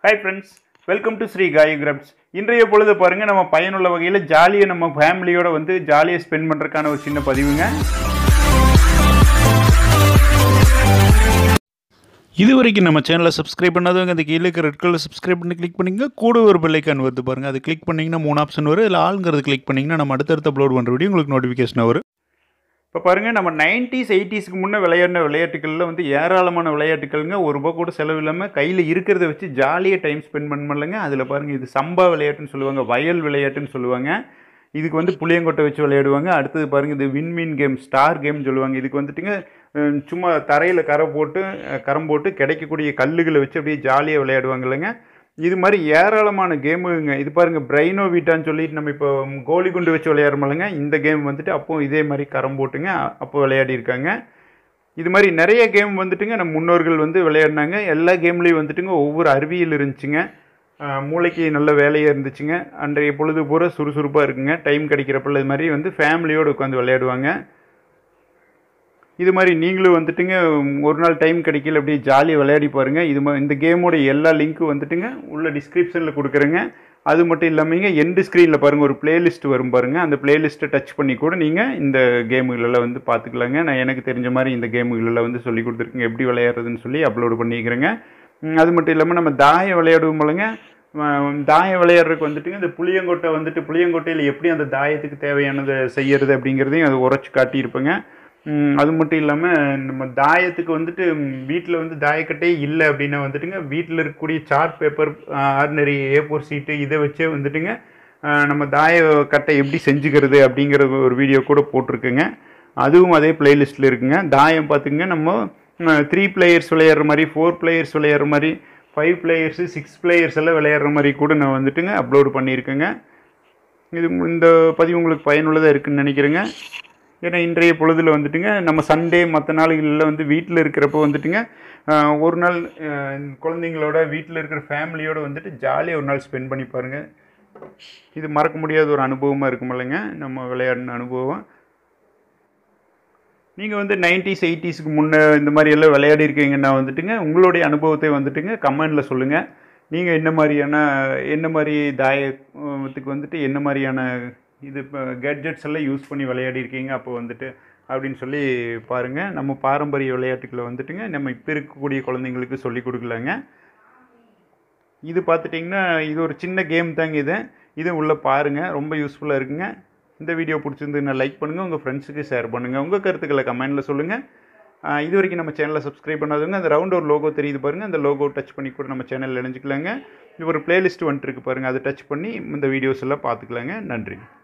hi friends welcome to Sri Gayu crafts இன்றைய பொழுது பாருங்க நம்ம பயனுள்ள வகையில் ஜாலியாக நம்ம ஃபேமிலியோட வந்து ஜாலியாக ஸ்பெண்ட் பண்ணுறதுக்கான ஒரு சின்ன பதிவுங்க இது வரைக்கும் நம்ம சேனலை சப்ஸ்கிரைப் பண்ணாதவங்க அந்த கீழே இருக்க ரெட் கலர் சப்ஸ்கிரைப் பண்ணி கிளிக் பண்ணிங்க கூட ஒரு பெல்லைக்கான் வருது பாருங்கள் அது கிளிக் பண்ணிங்கன்னா மூணு ஆப்ஷன் வரும் இல்லை ஆளுங்கிறது கிளிக் பண்ணிங்கன்னா நம்ம அடுத்தடுத்து அப்லோட் பண்ணுற வீடியோ உங்களுக்கு நோட்டிஃபிகேஷன் வரும் இப்போ பாருங்கள் நம்ம நைன்டிஸ் எயிட்டிஸ்க்கு முன்னே விளையாடின விளையாட்டுகளில் வந்து ஏராளமான விளையாட்டுகள்ங்க ஒரு ரூபா கூட செலவு இல்லாமல் கையில் இருக்கிறத வச்சு ஜாலியாக டைம் ஸ்பெண்ட் பண்ணலங்க அதில் பாருங்கள் இது சம்பா விளையாட்டுன்னு சொல்லுவாங்க வயல் விளையாட்டுன்னு சொல்லுவாங்க இதுக்கு வந்து புளியங்கொட்டை வச்சு விளையாடுவாங்க அடுத்தது பாருங்கள் இது விண்மீன் கேம் ஸ்டார் கேம் சொல்லுவாங்க இதுக்கு வந்துட்டுங்க அஹ், சும்மா தரையில் கரை போட்டு அஹ், கரம் போட்டு கிடைக்கக்கூடிய கல்லுகளை வச்சு அப்படியே ஜாலியாக விளையாடுவாங்க இல்லைங்க இது மாதிரி ஏராளமான கேமுங்க இது பாருங்கள் பிரைனோ வீட்டான்னு சொல்லிட்டு நம்ம இப்போ கோலி குண்டு வச்சு விளையாடுறோமில்லங்க இந்த கேம் வந்துட்டு அப்போ இதே மாதிரி கரம் போட்டுங்க அப்போ விளையாடி இருக்காங்க இது மாதிரி நிறைய கேம் வந்துட்டுங்க நம்ம முன்னோர்கள் வந்து விளையாடினாங்க எல்லா கேம்லேயும் வந்துட்டுங்க ஒவ்வொரு அறிவியல் இருந்துச்சுங்க ஆஹ் மூளைக்கு நல்ல வேலையாக இருந்துச்சுங்க அன்றைய பொழுது பூரா சுறுசுறுப்பாக இருக்குங்க டைம் கிடைக்கிறப்ப இது மாதிரி வந்து ஃபேமிலியோடு உட்காந்து விளையாடுவாங்க இது மாதிரி நீங்களும் வந்துட்டுங்க உம், ஒரு நாள் டைம் கிடைக்கல அப்படியே ஜாலியாக விளையாடி பாருங்க இது மா- இந்த கேமோட எல்லா லிங்க்கும் வந்துட்டுங்க உள்ள டிஸ்கிரிப்ஷனில் கொடுக்குறேங்க அது மட்டும் இல்லாமங்க எண்டு ஸ்க்ரீனில் பாருங்கள் ஒரு பிளேலிஸ்ட் வரும் பாருங்கள் அந்த பிளேலிஸ்ட்டை டச் பண்ணி கூட நீங்கள் இந்த கேமுகளெல்லாம் வந்து பார்த்துக்கலாங்க நான் எனக்கு தெரிஞ்ச மாதிரி இந்த கேமுகளெல்லாம் வந்து சொல்லி கொடுத்துருக்கேங்க எப்படி விளையாடுறதுன்னு சொல்லி அப்லோடு பண்ணிக்கிறேங்க ம், அது மட்டும் இல்லாமல் நம்ம தாயம் விளையாடுவோம் போலங்க அஹ் தாயம் விளையாடுறதுக்கு வந்துட்டுங்க இந்த புளியங்கொட்டை வந்துட்டு புளியங்கொட்டையில் எப்படி அந்த தாயத்துக்கு தேவையானதை செய்யறது அப்படிங்கிறதையும் அது உரைச்சி காட்டியிருப்பேங்க ம், அது மட்டும் இல்லாமல் நம்ம தாயத்துக்கு வந்துட்டு வீட்டில் வந்து தாயக்கட்டே இல்லை அப்படின்னா வந்துட்டுங்க வீட்டில் இருக்கக்கூடிய chart paper ordinary A four sheet இதை வச்சே வந்துட்டுங்க அஹ், நம்ம தாய கட்டை எப்படி செஞ்சுக்கிறது அப்படிங்கிற ஒரு வீடியோ கூட போட்டிருக்குங்க அதுவும் அதே பிளேலிஸ்ட்டில் இருக்குங்க தாயம் பார்த்துங்க நம்ம த்ரீ பிளேயர்ஸ் விளையாடுற மாதிரி ஃபோர் பிளேயர்ஸ் விளையாடுற மாதிரி ஃபைவ் பிளேயர்ஸு சிக்ஸ் பிளேயர்ஸ் எல்லாம் விளையாடுற மாதிரி கூட நான் வந்துட்டுங்க அப்லோடு பண்ணியிருக்கேங்க இது இந்த பதிவு உங்களுக்கு பயனுள்ளதாக இருக்குன்னு நினைக்கிறேங்க ஏன்னா இன்றைய பொழுதில் வந்துட்டுங்க நம்ம சண்டே மற்ற நாளுகளில் வந்து வீட்டில் இருக்கிறப்போ வந்துட்டுங்க ஆஹ், ஒரு நாள் ஆஹ், குழந்தைங்களோட வீட்டில் இருக்கிற ஃபேமிலியோட வந்துட்டு ஜாலியாக ஒரு நாள் ஸ்பெண்ட் பண்ணி பாருங்கள் இது மறக்க முடியாத ஒரு அனுபவமாக இருக்கும் இல்லைங்க நம்ம விளையாடின அனுபவம் நீங்கள் வந்து நைன்டிஸ் எயிட்டிஸ்க்கு முன்னே இந்த மாதிரி எல்லாம் விளையாடி இருக்கீங்கன்னா வந்துட்டுங்க உங்களுடைய அனுபவத்தை வந்துட்டுங்க கமெண்டில் சொல்லுங்கள் நீங்கள் என்ன மாதிரியான என்ன மாதிரி தாயத்துக்கு வந்துட்டு என்ன மாதிரியான இது இப்போ கேட்ஜெட்ஸ் எல்லாம் யூஸ் பண்ணி விளையாடி இருக்கீங்க அப்போ வந்துட்டு அப்படின்னு சொல்லி பாருங்கள் நம்ம பாரம்பரிய விளையாட்டுக்களை வந்துட்டுங்க நம்ம இப்போ இருக்கக்கூடிய குழந்தைங்களுக்கு சொல்லி கொடுக்கலாங்க இது பார்த்துட்டிங்கன்னா இது ஒரு சின்ன கேம் தாங்க இது இது உள்ளே பாருங்கள் ரொம்ப யூஸ்ஃபுல்லாக இருக்குங்க இந்த வீடியோ பிடிச்சிருந்துன்னா லைக் பண்ணுங்கள் உங்கள் ஃப்ரெண்ட்ஸுக்கு ஷேர் பண்ணுங்கள் உங்கள் கருத்துக்களை கமெண்ட்டில் சொல்லுங்கள் ஆஹ் இது வரைக்கும் நம்ம சேனலை சப்ஸ்கிரைப் பண்ணாதவங்க அந்த ரவுண்ட் ஒரு லோகோ தெரியுது பாருங்கள் அந்த லோகோ டச் பண்ணி கூட நம்ம சேனலில் இணைஞ்சிக்கலாங்க இது ஒரு பிளேலிஸ்ட் வந்துட்டு இருக்கு பாருங்கள் அதை டச் பண்ணி இந்த வீடியோஸ் எல்லாம் பார்த்துக்கலாங்க நன்றி